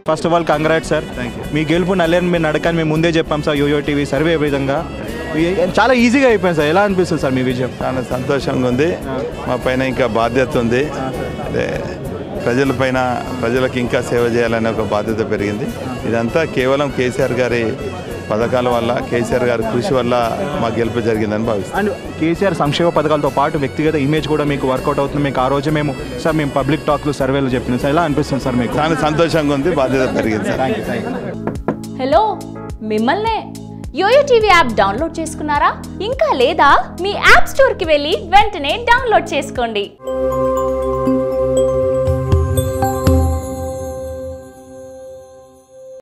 First of all congrats sir Thank you. మీ గెలుపు నల్లేని మీరు నడకని మేము ముందే చెప్పాం సార్ యోయో టీవీ సర్వే విధంగా ఈ- చాలా ఈజీగా అయిపోయింది సార్ ఎలా అనిపిస్తుంది సార్ మీ విజయం చాలా సంతోషంగా ఉంది మా పైన ఇంకా బాధ్యత ఉంది అదే ప్రజల పైన ప్రజలకు ఇంకా సేవ చేయాలనే ఒక బాధ్యత పెరిగింది ఇదంతా కేవలం కేసీఆర్ గారి పథకాల వల్ల కేసీఆర్ గారి కృషి వల్ల మా గెలుపు జరిగిందని భావిస్తాను అండ్ కేసీఆర్ సంక్షేమ పథకాలతో పాటు వ్యక్తిగత ఇమేజ్ కూడా మీకు వర్కౌట్ అవుతుంది మీకు ఆ రోజే మేము సార్ మేము పబ్లిక్ టాక్లు సర్వేలు చెప్పినాం సార్ ఎలా అనిపిస్తుంది సార్ మీకు చాలా సంతోషంగా ఉంది బాధ్యత పెరిగింది sir thank you thank you hello మిమ్మల్నే యోయో టీవీ యాప్ డౌన్లోడ్ చేసుకున్నారా ఇంకా లేదా మీ యాప్ స్టోర్కి వెళ్ళి వెంటనే డౌన్లోడ్ చేసుకోండి